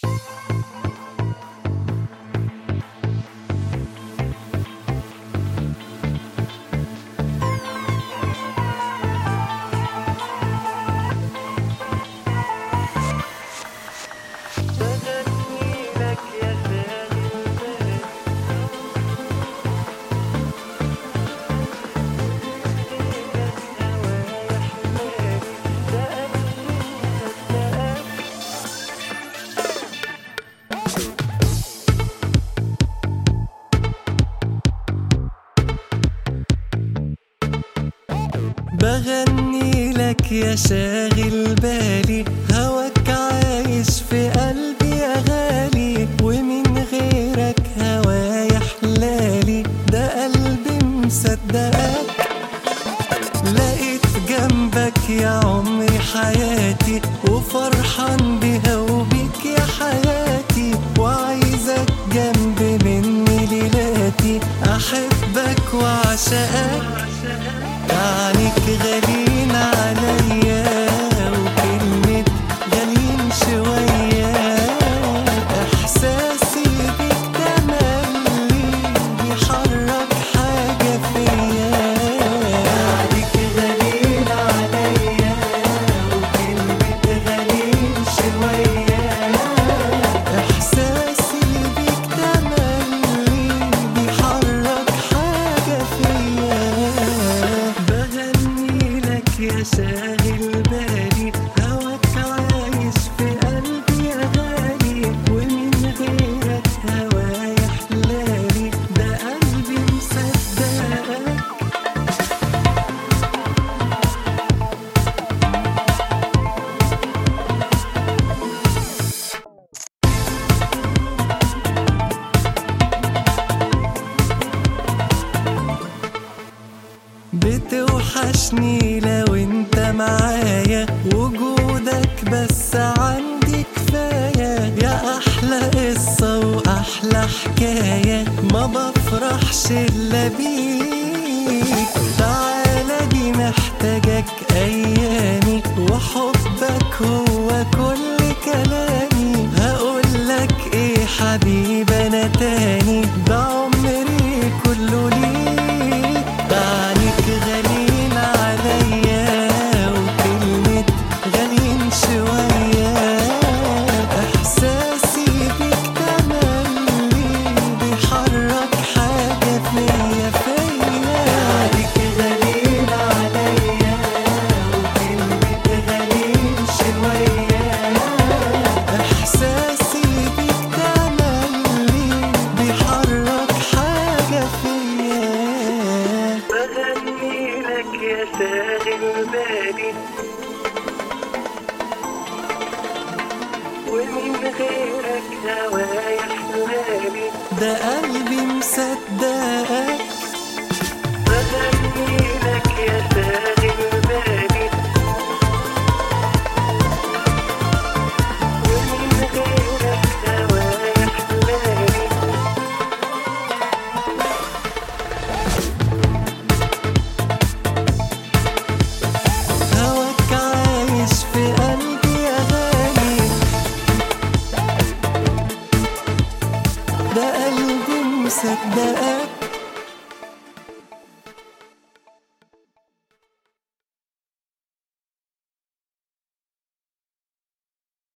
بغني لك يا شاغل بالي هوايا حلالي ده قلبي صدقك بغني لك يا شاغل بالي هواك عايش في قلبي يا غالي ومن غيرك هوايا حلالي ده قلبي مصدقك لقيت جنبك يا عمري حياتي وفرحان بيها وبيك يا حياتي وعايزك جنب مني ليلاتي احبك واعشقك عنيك غالين عليا وكلمة غالين شوية إحساسي بيك تملي بيحرك حاجة فيا عنيك غالين عليا وكلمة غالين شوية إحساسي بيك تملي بيحرك حاجة فيا بغني لك يا شاغل بالي هواك عايش في قلبي يا غالي ومن غيرك هوايا حلالي ده قلبي مصدقك بتوحشني لو انت معايا وجودك بس عندي كفاية يا احلى قصة واحلى حكاية ما بفرحش الا بيك تعالى دي محتاجك ايامي وحبك هو كل كلامي هقولك ايه حبيب انا تاني ده عمري كله ليك عنيك غالين عليا وكلمة غالين شوية إحساسي بيك تملي بيحرك حاجة فيا فيا عنيك غالين عليا وكلمة غالين شوية إحساسي بيك تملي بيحرك حاجة فيا بغني لك يا شاغل بالي ومن غيرك هوايا حلالي ده قلبي مصدق